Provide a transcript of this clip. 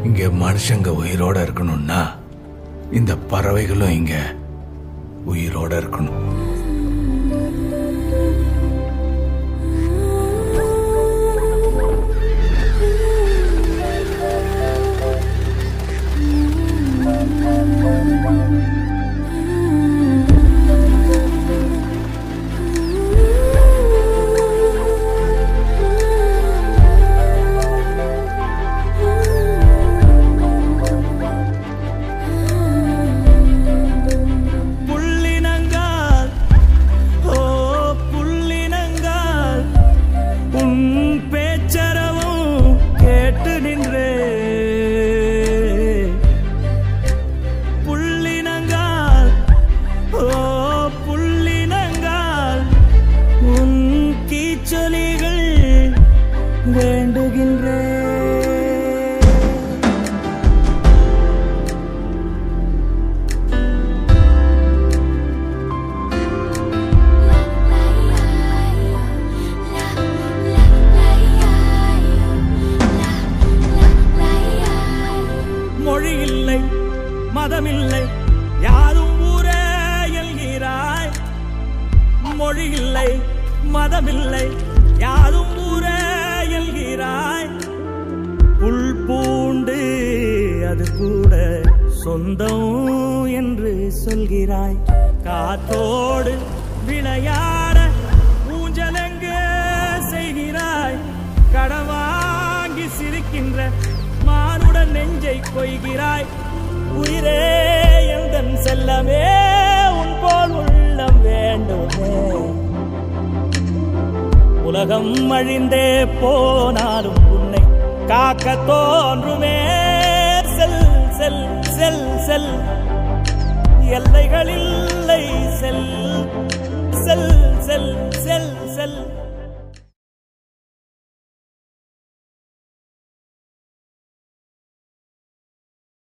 இங்க மனுஷங்க உயிரோட இருக்கணும்னா இந்த பறவைகளும் இங்க உயிரோட இருக்கணும் புள்ளினங்கால் ஓ புள்ளினங்கால் உன் பேச்சரவும் கேட்டு நின்றே புள்ளினங்கால் ஓ புள்ளினங்கால் உன் கீச்சொலிகள் வேண்டுகின்றே மொழி இல்லை மதமில்லை யாரும் ஊரே எல்கிறாய் மொழி இல்லை மதமில்லை யாரும் ஊரே எல்கிறாய் புல் பூண்டு அது கூட சொந்தம் என்று சொல்கிறாய் காத்தோடு விளையாட ஊஞ்சலெங்கே செய்கிறாய் கடன் வாங்கி சிரிக்கின்ற மானுடன் நெஞ்சை கொய்கிறாய் உயிரே எந்தன் செல்லமே உன் போல் உள்ளம் வேண்டுமே உலகம் அழிந்தே போனாலும் உன்னை காக்க தோன்றுமே செல் செல் செல் செல் எல்லைகளில்லை செல் செல் செல் செல் செல்